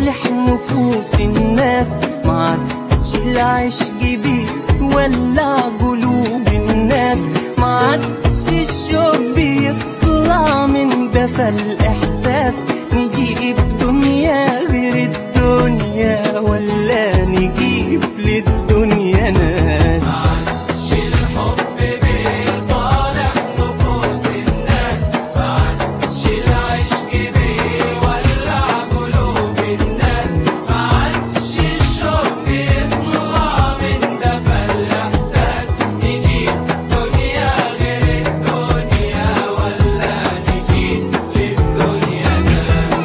صالح نفوس الناس ما عادش العشق بيولع قلوب الناس ما عادش الشوق بيطلع من دفى الإحساس نجيب دنيا غير الدنيا ولا نجيب للدنيا ناس عادش الحب بيصالح نفوس الناس ما عادش العشق بيولع قلوب الناس ما عادش الشوق بيطلع من دفى الإحساس نجيب دنيا غير الدنيا ولا نجيب للدنيا ناس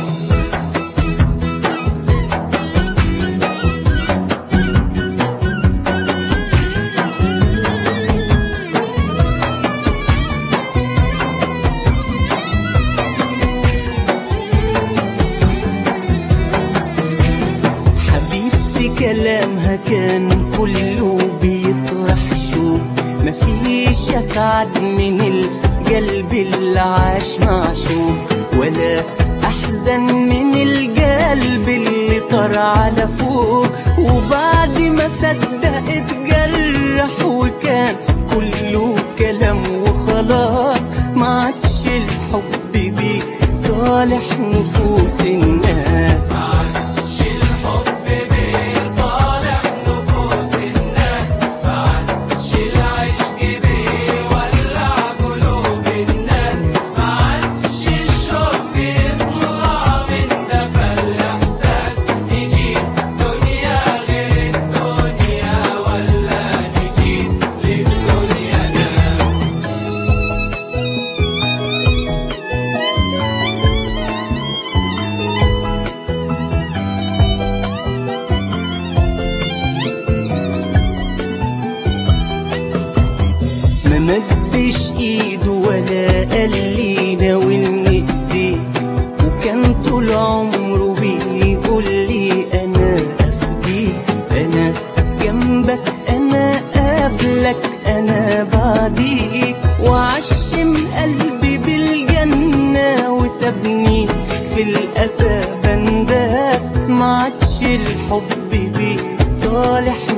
حبيبتي كلامها كان كله بيطرح شوق مفيش اسعد من القلب اللي عاش معشوق ولا احزن من القلب اللي طار على فوق وبعد ما صدق اتجرح وكان كله كلام وخلاص ما عادش الحب بيه صالح نفوس الناس عادش الحب بيصالح نفوس الناس ما عادش العشق بيولع قلوب الناس ما عادش الشوق بيطلع من دفى الإحساس نجيب دنيا غير الدنيا ولا نجيب للدنيا ناس ما مدش ايده ولا قال لي ناولني ايديك وكان طول عمره بيقول لي انا افديك انا جنبك انا قبلك انا بعديك وعشم قلبي بالجنة وسابني في الأسى بنداس ما عادش الحب بيه صالح